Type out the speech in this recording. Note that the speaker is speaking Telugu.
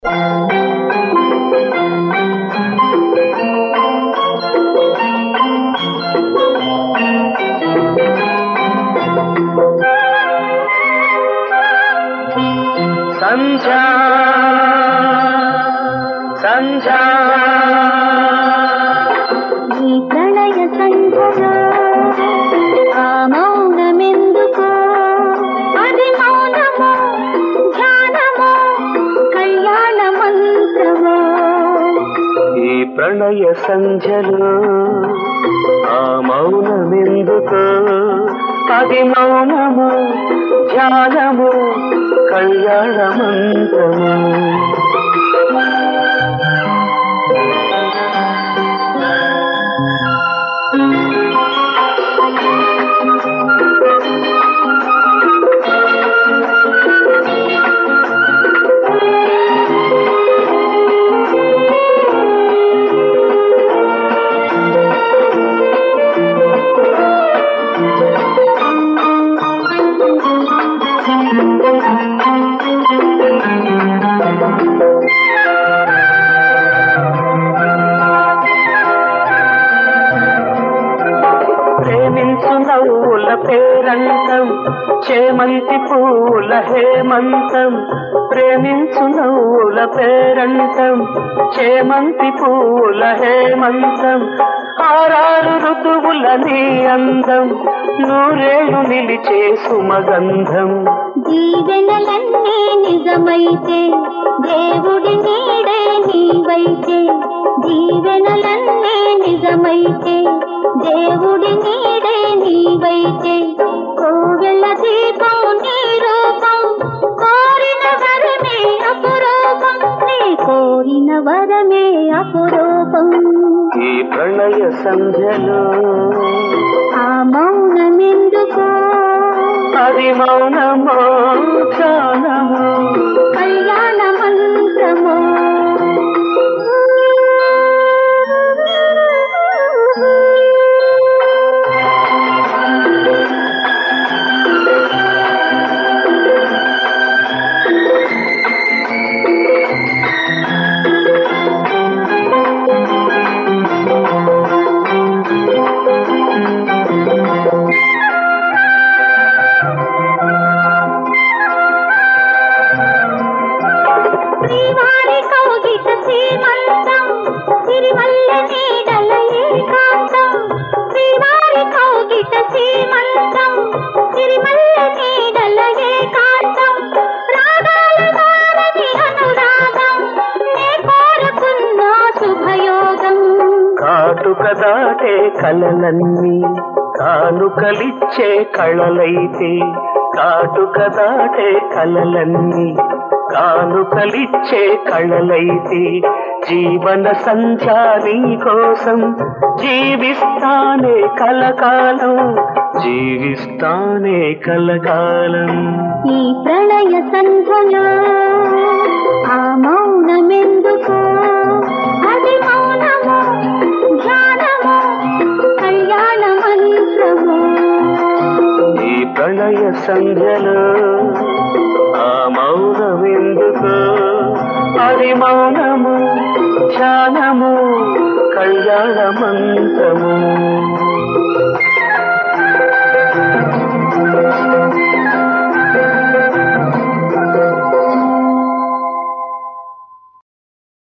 సంధ్యా సంధ్యా ఈ ప్రళయ సంధ్యలో ఆ మౌనమెందుకో అది మౌనమో ధ్యానమో కళ్యాణ మంత్రమో ఈ ప్రళయ సంధ్యలో ఆ మౌనమెందుకు అది మౌనము ధ్యానము కళ్యాణ మంత్రము ప్రేమించు నవ్వుల పేరంతం చేమంతి పూల హేమంతం ప్రేమించు నవ్వుల పేరంతం చేమంతి పూల హేమంతం ఆరారు ఋతువుల నీ అందం నూరేళ్ళు నిలిచే సుమగంధం దీవెనలన్నీ నిజమైతే దేవుడి నీడే నీవైతే దీవెనలన్నీ నిజమైతే దేవుడి నీడే నీవైతే కోవెల దీపం నీ రూపం కోరిన వరమే అపురూపం నీ కోరిన వరమే అపురూపం ఈ ప్రళయ సంధ్యలో ఆ మౌనమెందుకో అది మౌనమో ధ్యానమో కళ్యాణ మంత్రమో శ్రీవారి కౌగిట శ్రీమంతం సిరిమల్ల నీడల ఏకాంతం శ్రీవారి కౌగిట శ్రీమంతం సిరిమల్ల నీడల ఏకాంతం రాగాల వారని అనురాగం నే కోరుకున్న శుభయోగం కాటుక దాటే కలలన్నీ కానుకలిచ్చే కళలైతే కాటుక దాటే కలలన్నీ కానుకలిచ్చే కళలైతే జీవన సంచారి కోసం జీవిస్తానే కలకాలం జీవిస్తానే కలకాలం ఈ ప్రళయ సంధ్యలో ఆ మౌనమెందుకో అది మౌనమో ధ్యానమో కళ్యాణ మంత్రమో ఈ ప్రళయ సంధ్యలో ఆ మౌనమెందుకు అది మౌనము ధ్యానము కళ్యాణ మంత్రము